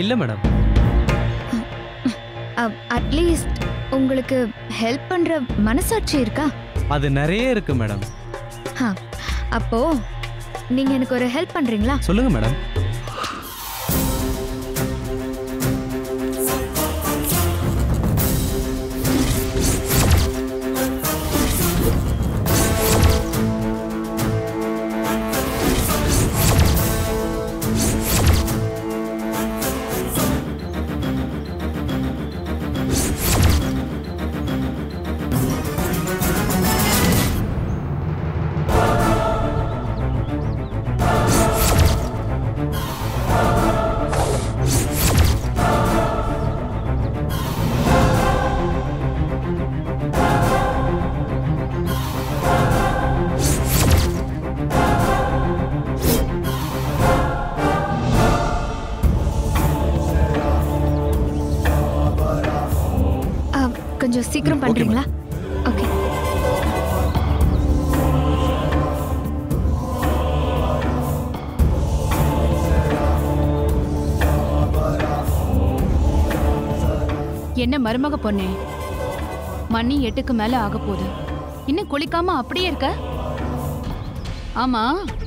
இல்லை madam at least உங்களுக்கு help பண்ற மனசாட்சி இருக்கா அது நிறைய இருக்கு மேடம் ஹா, அப்போ நீங்க எனக்கு ஒரு ஹெல்ப் பண்றீங்களா சொல்லுங்க மேடம் ஆ, கொஞ்சம் சீக்கிரம் ம், okay, பண்றீங்களா ஓகே என்ன மருமக பொண்ணே மணி எட்டுக்கு மேல ஆக போகுது இன்னும் குளிக்காம அப்படியே இருக்க ஆமா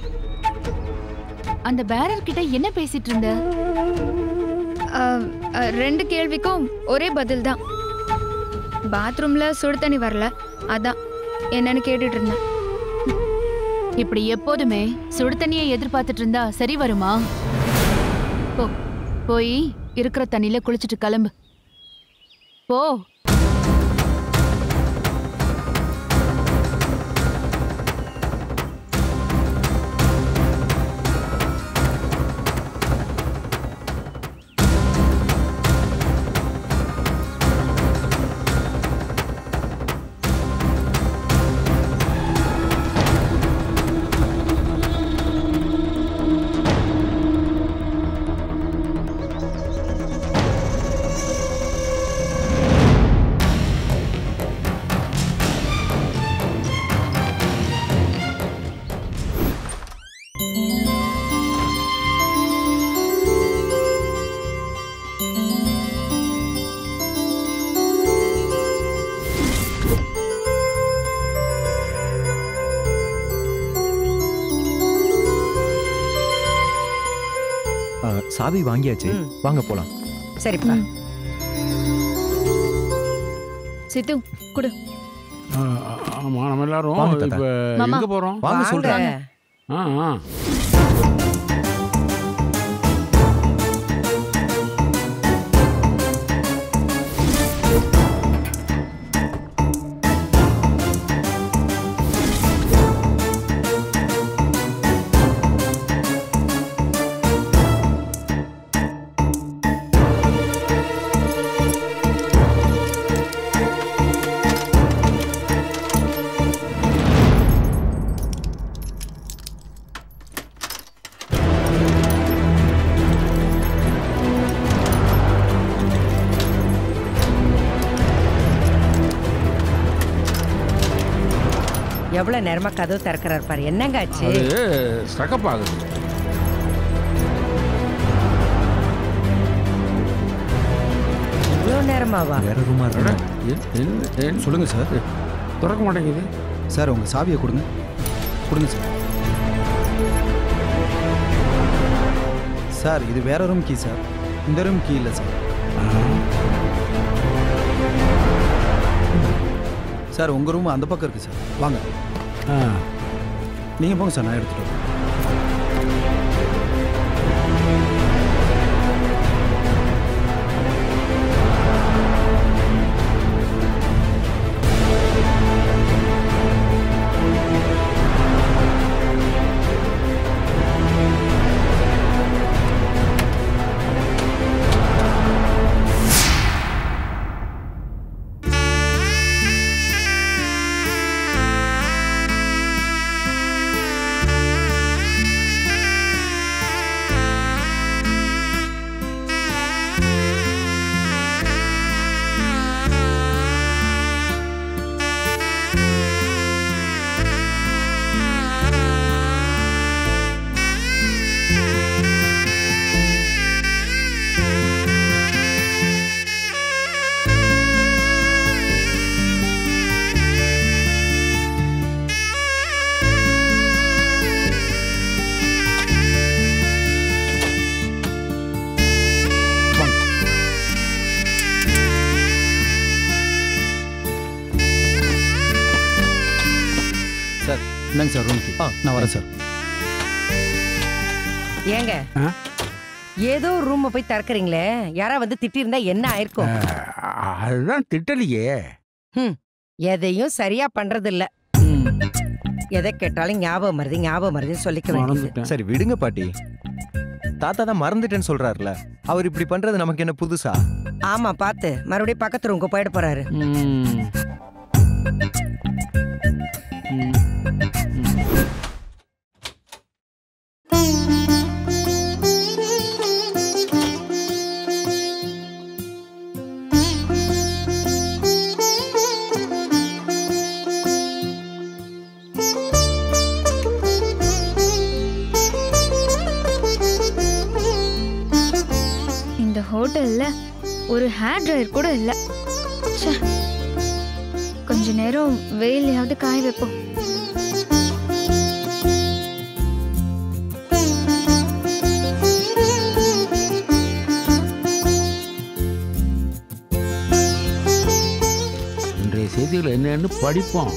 அந்த பேரர் கிட்ட என்ன பேசிட்டு இருந்த ஆ, ஆ, ரெண்டு கேள்விக்கும் ஒரே பதில் தான் பாத்ரூம்ல சுடு தண்ணி வரல அதான் என்னன்னு கேட்டுட்டு இருந்தேன் இப்படி எப்போதுமே சுடு தண்ணியை எதிர்பார்த்துட்டு இருந்தா சரி வருமா போ போய் இருக்கிற தண்ணியில குளிச்சுட்டு கிளம்பு போ ஆ, சாவி வாங்கியாச்சு ம். வாங்க போலாம் சரிப்பா சித்து குடு ஆ, ஆமா நம்ம எல்லாரும் வாங்க தாத்தா. இப்ப மாமா. எங்க போறோம் வாங்க வாங்க சொல்றேன் ஆ, ஆ. எவ்வளவு நேரமா கதவு திறக்கிறாரு பாரு என்னங்க ஆச்சு அது ஸ்டக்கப் ஆகுது இவ்வளவு நேரமாவா வேற ரூமா அட, இருக்கு என்- என்ன- என்ன- சொல்லுங்க சார் திறக்க மாட்டேங்குது சார் உங்க சாவியை கொடுங்க கொடுங்க சார் சார் இது வேற ரூம் கீ சார் இந்த ரூம் கீ இல்லை சார் சார் உங்க ரூம் அந்த பக்கம் இருக்கு சார் வாங்க ஆ. நீங்க போங்க சார் நான் எடுத்துட்டு வரேன் ஆ இந்தாங்க சார் ரூம் கீ ஆ, நான் வரேன் சார் ஏங்க ஆ? ஏதோ ரூமை போய் திறக்கறீங்களே யாரா வந்து திட்டிருந்தா என்ன ஆயிருக்கும் அஹ், அதுதான் திட்டலையே எதையும் சரியா பண்றது இல்ல ம், எதை கேட்டாலும் ஞாபகம் மருதி ஞாபகம் மருதின்னு சொல்லிக்க வேண்டியது மறந்துட்டேன் சரி விடுங்க பாட்டி தாத்தா தான் மறந்துட்டேன்னு சொல்றாருல அவர் இப்படி பண்றது நமக்கு என்ன புதுசா ஆமா பாத்து மறுபடியும் பக்கத்து ரூமுக்கு போயிட போறாரு ம். ம். இந்த ஹோட்டல்ல ஒரு ஹேர் ட்ரையர் கூட இல்ல ச்சே. கொஞ்ச நேரம் வெயிலையாவது காய வைப்போம் இன்றைய செய்திகள் என்னன்னு படிப்போம்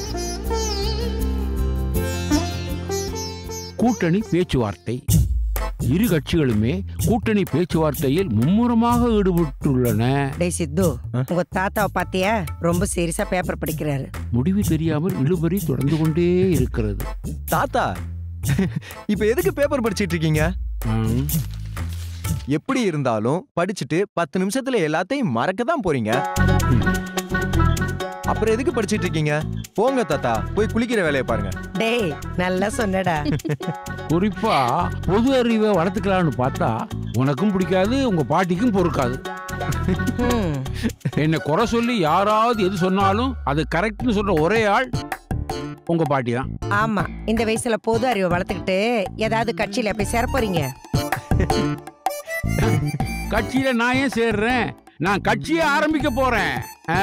கூட்டணி பேச்சுவார்த்தை இரு கட்சிகளுமே கூட்டணி பேச்சுவார்த்தையில் மும்முரமாக ஈடுபட்டுள்ளன டேய் சித்து ஆ? உங்க தாத்தாவை பாத்தியா ரொம்ப சீரியஸா பேப்பர் படிக்கிறாரு முடிவு தெரியாமல் இழுபறி தொடர்ந்து கொண்டே இருக்கிறது தாத்தா இப்ப எதுக்கு பேப்பர் படிச்சிட்டு இருக்கீங்க ம். எப்படி இருந்தாலும் படிச்சுட்டு பத்து நிமிஷத்துல எல்லாத்தையும் மறக்க தான் போறீங்க அப்புறம் எதுக்கு படிச்சிட்டு இருக்கீங்க போங்க தாத்தா போய் குளிக்கிற வேலையை பாருங்க டேய் நல்லா சொன்னடா குறிப்பா பொது அறிவை வளர்த்துக்கலாம்னு பார்த்தா உனக்கும் பிடிக்காது உங்க பாட்டிக்கும் பொறுக்காது ம். என்னை குறை சொல்லி யாராவது எது சொன்னாலும் அது கரெக்ட்னு சொல்ற ஒரே ஆள் உங்க பாட்டி தான் ஆமா இந்த வயசுல பொது அறிவை வளர்த்துக்கிட்டு ஏதாவது கட்சியில போய் சேர போறீங்க கட்சியில நான் ஏன் சேர்றேன் நான் கட்சியை ஆரம்பிக்க போறேன் ஆ.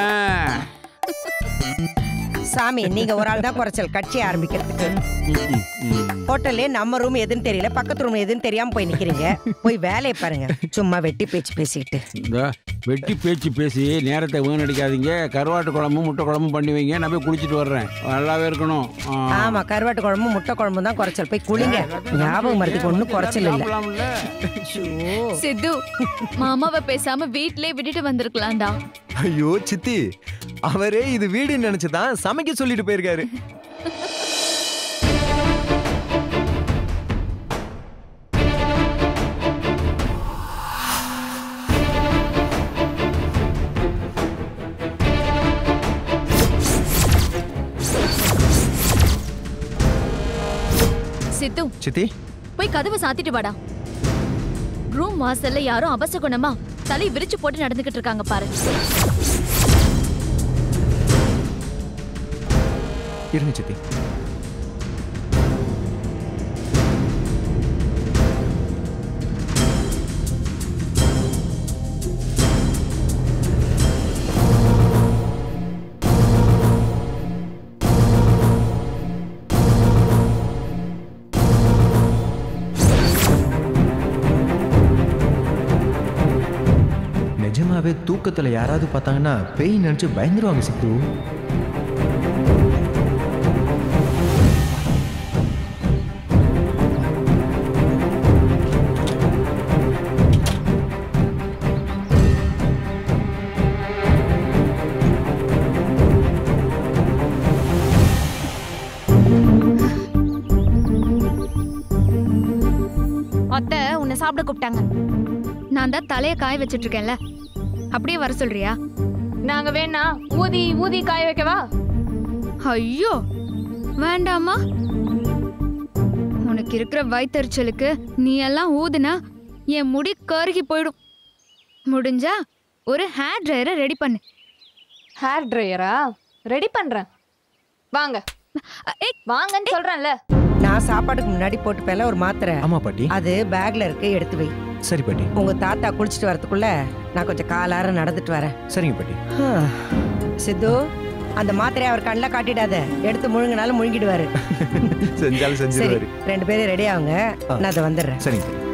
சாமி நீங்க ஒரு ஆள் தான் குறைச்சல் கட்சி ஆரம்பிக்கிறதுக்கு ம், ம், ம். ஹோட்டல்லே நம்ம ரூம் எதுன்னு தெரியல பக்கத்து ரூம் எதுன்னு தெரியாம போய் நிக்கிறீங்க போய் வேலையை பாருங்க சும்மா வெட்டி பேச்சு பேசிக்கிட்டு இந்த வெட்டி பேச்சு பேசி நேரத்தை வீணடிக்காதீங்க கருவாட்டு குழம்பும் முட்டை குழம்பும் பண்ணி வைங்க நான் போய் குளிச்சுட்டு வர்றேன் நல்லாவே இருக்கணும் ஆ. ஆமா கருவாட்டு குழம்பு முட்டை குழம்பு தான் குறைச்சல் போய் குளிங்க ஞாபகம் மறதுக்கு ஒண்ணும் குறைச்சல் இல்ல சாப்பிடலாம்ல? ஐயோ. சித்து மாமாவை பேசாம வீட்லயே விட்டுட்டு வந்திருக்கலாம்டா ஐயோ சித்தி அவரே இது வீடுன்னு நினைச்சுதான் சமைக்க சொல்லிட்டு போயிருக்காரு சித்து சித்தி போய் கதவை சாத்திட்டு வாடா ரூம் வாசல்ல யாரும் அபசகுணமா தலை விரிச்சு போட்டு நடந்துகிட்டு இருக்காங்க பாரு இருங்க சித்தி நிஜமாவே தூக்கத்துல யாராவது பார்த்தாங்கன்னா பேய் நினைச்சு பயந்துருவாங்க சித்து அத்தை உன்னை சாப்பிட கூப்பிட்டாங்க நான் தான் தலையை காய வச்சிட்டு இருக்கேன்ல அப்படியே வர சொல்றியா நாங்க வேணா ஊதி ஊதி காய வைக்கவா ஐயோ வேண்டாமா உனக்கு இருக்கிற வயித்தறிச்சலுக்கு நீ எல்லாம் ஊதுனா என் முடி கருகி போயிடும் முடிஞ்சா ஒரு ஹேர் ட்ரையரை ரெடி பண்ணு ஹேர் ட்ரையரா ரெடி பண்றேன் வாங்க அ- ஏய், வாங்கன்னு சொல்றேன்ல நான் சாப்பாட்டுக்கு முன்னாடி போட்டுப்பேல ஒரு மாத்திரை ஆமா பாட்டி அது பேக்ல இருக்கு எடுத்து வை சரி பாட்டி உங்க தாத்தா குளிச்சுட்டு வரதுக்குள்ள நான் கொஞ்சம் காலார நடந்துட்டு வரேன் சரிங்க பாட்டி சித்து அந்த மாத்திரையை அவர் கண்ணில் காட்டிடாத எடுத்து முழுங்கினாலும் முழுங்கிடுவாரு செஞ்சாலும் சரி செஞ்சிருவாரு ரெண்டு பேரும் ரெடி ஆகுங்க ஆ. நான் அதை வந்துடுறேன் சரிங்க பாட்டி.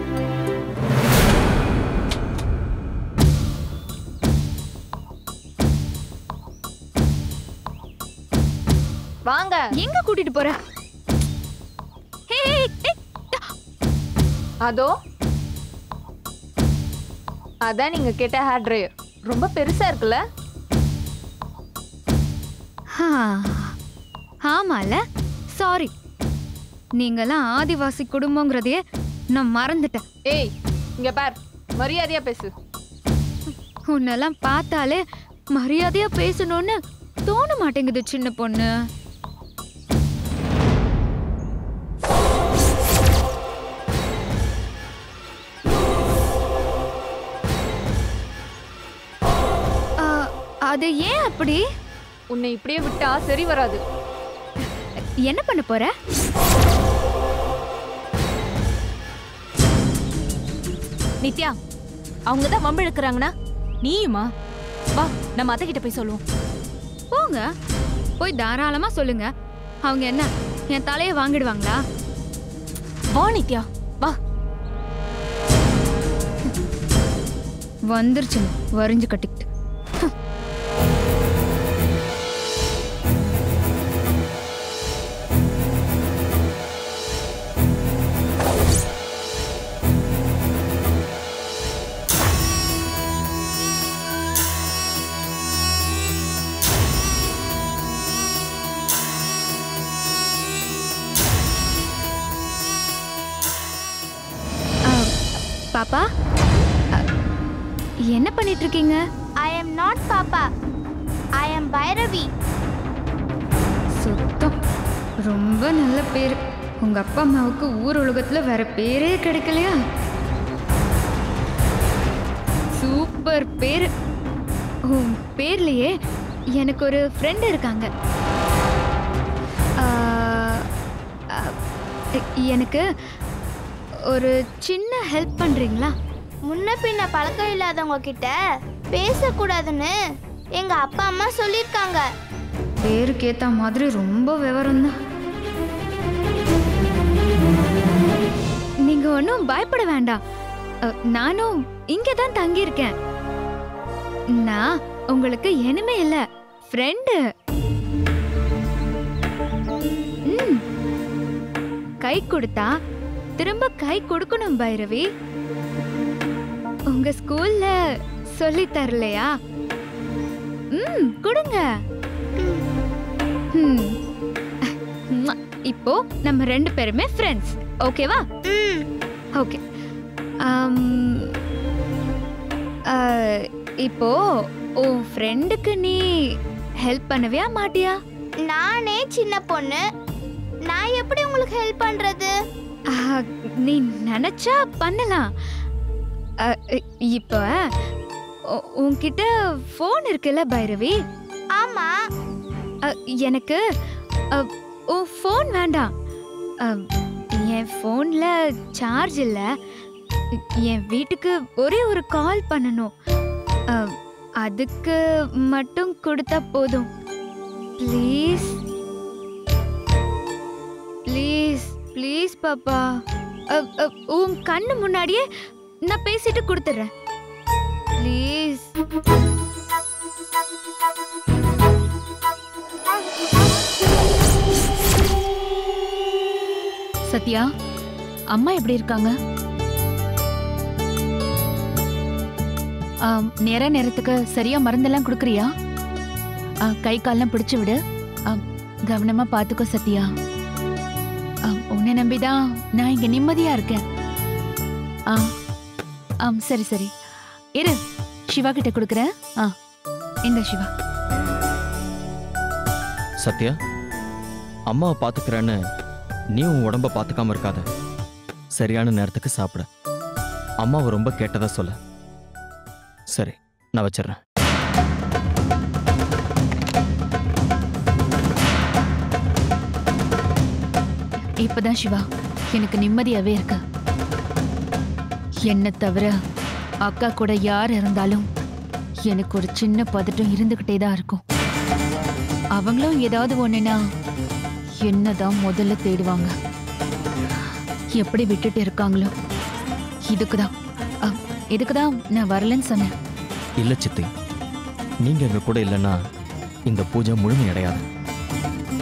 வாங்க எங்க கூட்டிட்டு போற அதோ அதான் நீங்க கேட்ட ஹேர் ட்ரையர் ரொம்ப பெருசா இருக்குல்ல ஆ, ஆமால சாரி நீங்களாம் ஆதிவாசி குடும்பங்கிறதையே நான் மறந்துட்டேன் ஏய் இங்க பார் மரியாதையா பேசு உன்னெல்லாம் பார்த்தாலே மரியாதையா பேசணும்னு தோண மாட்டேங்குது சின்ன பொண்ணு ஆ, அது ஏன் அப்படி உன்னை இப்படியே விட்டா சரி வராது என்ன பண்ண போற நித்யா அவங்க தான் வம்பு இழுக்கிறாங்கன்னா நீயுமா வா நம்ம அத்தை கிட்ட போய் சொல்லுவோம் போங்க போய் தாராளமா சொல்லுங்க அவங்க என்ன என் தலையை வாங்கிடுவாங்களா வா நித்யா வா வந்துருச்சுங்க வரிஞ்சு கட்டிக்கிட்டு ஆ, பாப்பா அ, என்ன பண்ணிட்டு இருக்கீங்க I am not Papa. I am Bhairavi. சுத்தம் ரொம்ப நல்ல பேர் உங்க அப்பா அம்மாவுக்கு ஊர் உலகத்துல வேற பேரே கிடைக்கலையா சூப்பர் பேர் உன் பேர்லயே எனக்கு ஒரு ஃப்ரெண்ட் இருக்காங்க ஆ, ஆ, எனக்கு ஒரு சின்ன ஹெல்ப் பண்றீங்களா முன்ன பின்ன பழக்கம் இல்லாதவங்க கிட்ட பேசக்கூடாதுன்னு எங்க அப்பா அம்மா சொல்லியிருக்காங்க பேருக்கு ஏத்த மாதிரி ரொம்ப விவரம் தான் நீங்க ஒன்றும் பயப்பட வேண்டாம் அ, நானும் இங்கே தான் தங்கியிருக்கேன் நான் உங்களுக்கு இனிமே இல்ல ஃப்ரெண்டு ம் கை கொடுத்தா திரும்ப கை கொடுக்கணும் பைரவி உங்க ஸ்கூல்ல சொல்லி தரலையா ம் கொடுங்க ம். ம்மா. இப்போ நம்ம ரெண்டு பேருமே ஃப்ரெண்ட்ஸ் ஓகேவா ம் ஓகே ஆம், ஆ, இப்போ உன் ஃப்ரெண்டுக்கு நீ ஹெல்ப் பண்ணவியா மாட்டியா நானே சின்ன பொண்ணு நான் எப்படி உங்களுக்கு ஹெல்ப் பண்றது ஆ, நீ நினைச்சா பண்ணலாம் ஆ, இப்போ உ- உன்கிட்ட ஃபோன் இருக்குல்ல பைரவி ஆமா அ, எனக்கு அ, உன் ஃபோன் வேண்டாம் அ, என் ஃபோனில் சார்ஜ் இல்லை என் வீட்டுக்கு ஒரே ஒரு கால் பண்ணணும் அ, அதுக்கு மட்டும் கொடுத்தா போதும் ப்ளீஸ் ப்ளீஸ் ப்ளீஸ் பாப்பா அ, அ, உன் கண்ணு முன்னாடியே நான் பேசிட்டு கொடுத்துட்றேன் ப்ளீஸ் சத்யா அம்மா எப்படி இருக்காங்க ஆம், நேர நேரத்துக்கு சரியா மருந்தெல்லாம் கொடுக்குறியா ஆ, கை கால்லாம் பிடிச்சு விடு ஆம், கவனமா பாத்துக்கோ சத்யா ஆம், உன்னை நம்பிதான் நான் இங்க நிம்மதியா இருக்கேன் ஆ ஆம் சரி சரி இரு சிவா கிட்ட கொடுக்குறேன் ஆ இந்த சிவா சத்யா அம்மாவை பார்த்துக்கிறேன்னு நீ உன் உடம்ப பார்த்துக்காம இருக்காத சரியான நேரத்துக்கு சாப்பிட அம்மாவை ரொம்ப கேட்டதா சொல்ல சரி நான் வச்சிடுறேன் இப்பதான் சிவா எனக்கு நிம்மதியாவே இருக்கு என்ன தவிர அக்கா கூட யார் இருந்தாலும் எனக்கு ஒரு சின்ன பதட்டம் இருந்துகிட்டே தான் இருக்கும் அவங்களும் ஏதாவது ஒண்ணுனா என்னதான் முதல்ல தேடுவாங்க எப்படி விட்டுட்டு இருக்காங்களோ இதுக்குதான் அ, இதுக்குதான் நான் வரலன்னு சொன்னேன் இல்ல சித்தி நீங்க எங்க கூட இல்லைன்னா இந்த பூஜை முழுமையடையாது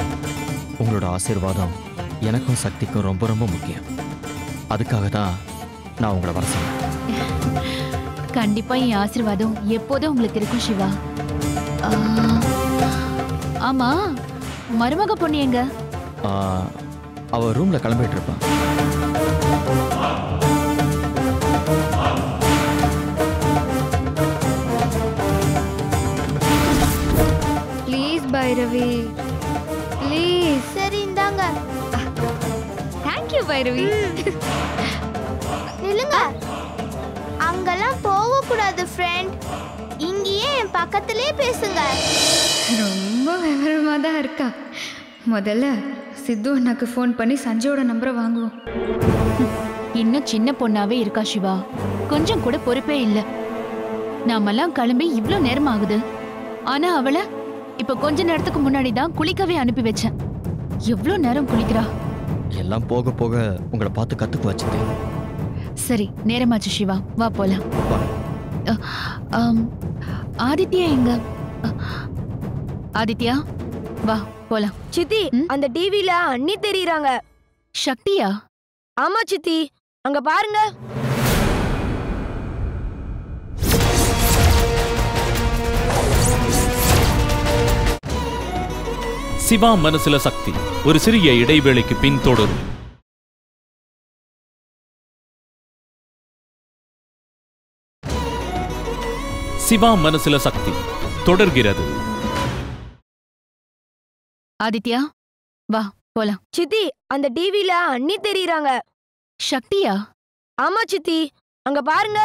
உங்களோட ஆசீர்வாதம் எனக்கும் சக்திக்கும் ரொம்ப ரொம்ப முக்கியம் அதுக்காக தான் நான் உங்களை வர சொன்னேன் கண்டிப்பா என் ஆசீர்வாதம் எப்போதும் உங்களுக்கு இருக்கும் சிவா ஆ, ஆமா மருமக பொண்ணு எங்க ஆ, அவ ரூம்ல கிளம்பிட்டு இருப்பான் ப்ளீஸ் பைரவி ப்ளீஸ் சரி இந்தாங்க தேங்க்யூ பைரவி நில்லுங்க அங்கெல்லாம் போக கூடாது ஃப்ரெண்ட் இங்கேயே என் பக்கத்திலே பேசுங்க ரொம்ப விவரமா தான் இருக்கா முதல்ல சித்து அண்ணாக்கு ஃபோன் பண்ணி சஞ்சயோட நம்பரை வாங்குவோம் இன்னும் சின்ன பொண்ணாவே இருக்கா சிவா கொஞ்சம் கூட பொறுப்பே இல்ல நாமெல்லாம் கிளம்பி இவ்ளோ நேரம் ஆகுது ஆனா அவளை இப்ப கொஞ்ச நேரத்துக்கு முன்னாடி தான் குளிக்கவே அனுப்பி வச்சேன் எவ்ளோ நேரம் குளிக்கிறா எல்லாம் போக போக உங்களை பார்த்து கத்துக்கு வச்சுது சரி நேரமாச்சு சிவா வா போலாம் வா. அ, ஆம், ஆதித்யா எங்க அ, ஆதித்யா வா போலாம் சித்தி ம்? அந்த டிவில அண்ணி தெரியறாங்க சக்தியா ஆமா சித்தி அங்க பாருங்க சிவா மனசுல சக்தி ஒரு சிறிய இடைவேளைக்கு பின் தொடரும் சிவா மனசுல சக்தி தொடர்கிறது ஆதித்யா வா போலாம் சித்தி அந்த டிவில அண்ணி தெரியறாங்க சக்தியா ஆமா சித்தி அங்க பாருங்க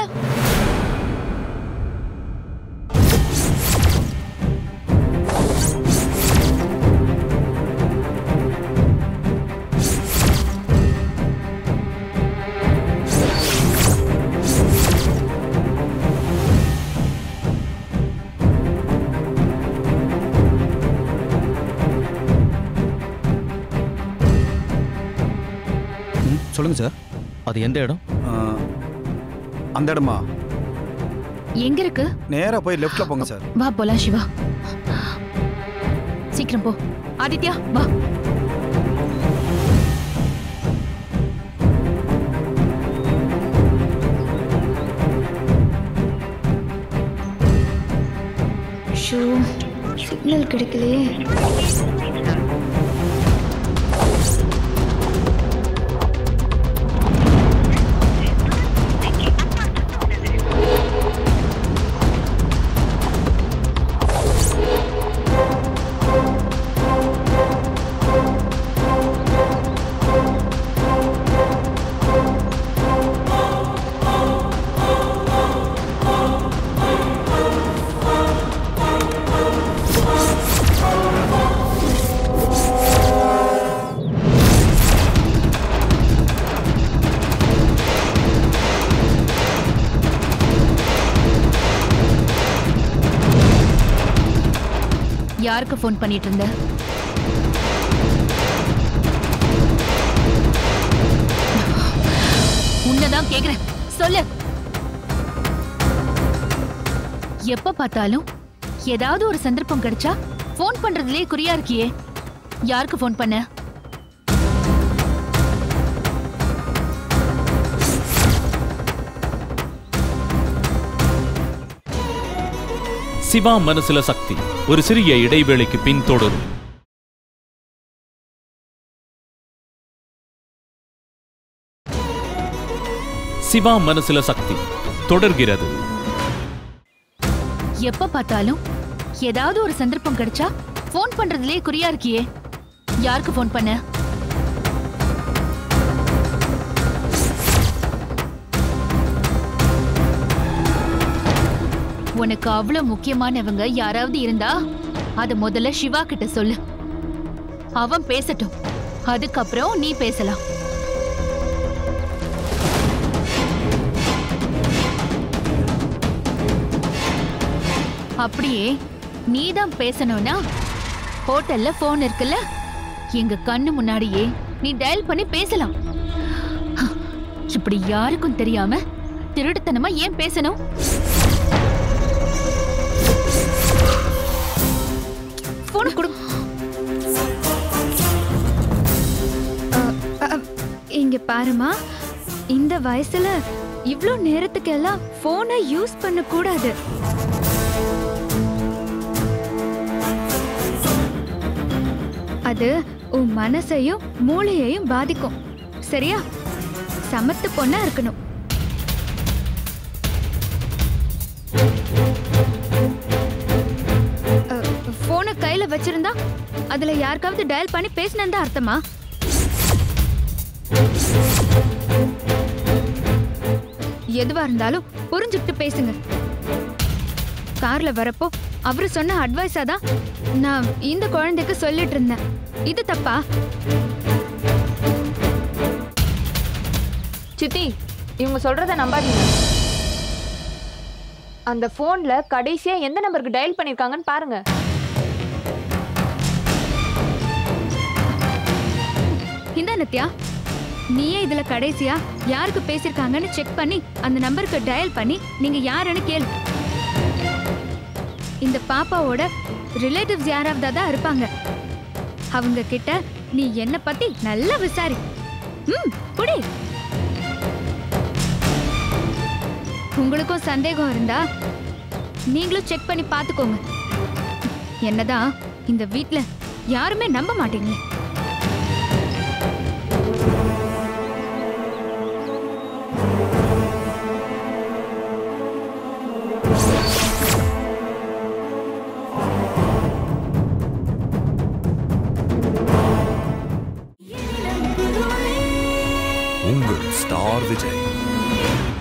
ம் சொல்லுங்கள் சார் அது எந்த இடம் ஆ, அந்த இடமா எங்க இருக்கு நேராக போய் லெஃப்ட்டில் போங்க சார் வா போலாம் சிவா சீக்கிரம் போ ஆதித்யா வா ஷோ சிக்னல் கிடைக்கலையே யாருக்கு ஃபோன் பண்ணிட்டு இருந்த உன்னதான் கேக்குறேன் சொல்லு எப்ப பார்த்தாலும் ஏதாவது ஒரு சந்தர்ப்பம் கிடைச்சா ஃபோன் பண்றதுலயே குறியா இருக்கியே யாருக்கு ஃபோன் பண்ண சிவா மனசுல சக்தி ஒரு சிறிய இடைவேளைக்கு பின் தொடரும் சிவா மனசுல சக்தி தொடர்கிறது எப்ப பார்த்தாலும் ஏதாவது ஒரு சந்தர்ப்பம் கிடைச்சா ஃபோன் பண்றதுலயே குறியா இருக்கியே யாருக்கு ஃபோன் பண்ண உனக்கு அவ்வளவு முக்கியமானவங்க யாராவது இருந்தா அத முதல்ல சிவா கிட்ட சொல்லு அவன் பேசட்டும் அதுக்கப்புறம் நீ பேசலாம் அப்படியே நீ தான் பேசணும்னா ஹோட்டல்ல போன் இருக்குல்ல எங்க கண்ணு முன்னாடியே நீ டயல் பண்ணி பேசலாம் இப்படி யாருக்கும் தெரியாம திருட்டுத்தனமா ஏன் பேசணும் போன கொடு இங்க பாருமா இந்த வயசுல இவ்ளோ நேரத்துக்கெல்லாம் போனை யூஸ் பண்ண கூடாது அது உன் மனசையும் மூளையையும் பாதிக்கும் சரியா சமத்து பொண்ணா இருக்கணும் போனை கையில வச்சிருந்தா அதுல யாருக்காவது டயல் பண்ணி பேசினதா அர்த்தமா எதுவா இருந்தாலும் புரிஞ்சுக்கிட்டு பேசுங்க கார்ல வரப்போ அவரு சொன்ன அட்வைஸா தான் நான் இந்த குழந்தைக்கு சொல்லிட்டு இருந்தேன் இது தப்பா சித்தி இவங்க சொல்றத நம்பாதீங்க அந்த போன்ல கடைசியா எந்த நம்பருக்கு டயல் பண்ணிருக்காங்கன்னு பாருங்க இந்த நித்யா நீயே இதுல கடைசியா யாருக்கு பேசிருக்காங்கன்னு செக் பண்ணி அந்த நம்பருக்கு டயல் பண்ணி நீங்க யாருன்னு கேளு இந்த பாப்பாவோட ரிலேட்டிவ்ஸ் யாராவது தான் இருப்பாங்க அவங்க கிட்ட நீ என்ன பத்தி நல்லா விசாரி ம் புடி உங்களுக்கும் சந்தேகம் இருந்தா நீங்களும் செக் பண்ணி பார்த்துக்கோங்க என்னதான் இந்த வீட்ல யாருமே நம்ப மாட்டீங்களே உங்கள் ஸ்டார் விஜய்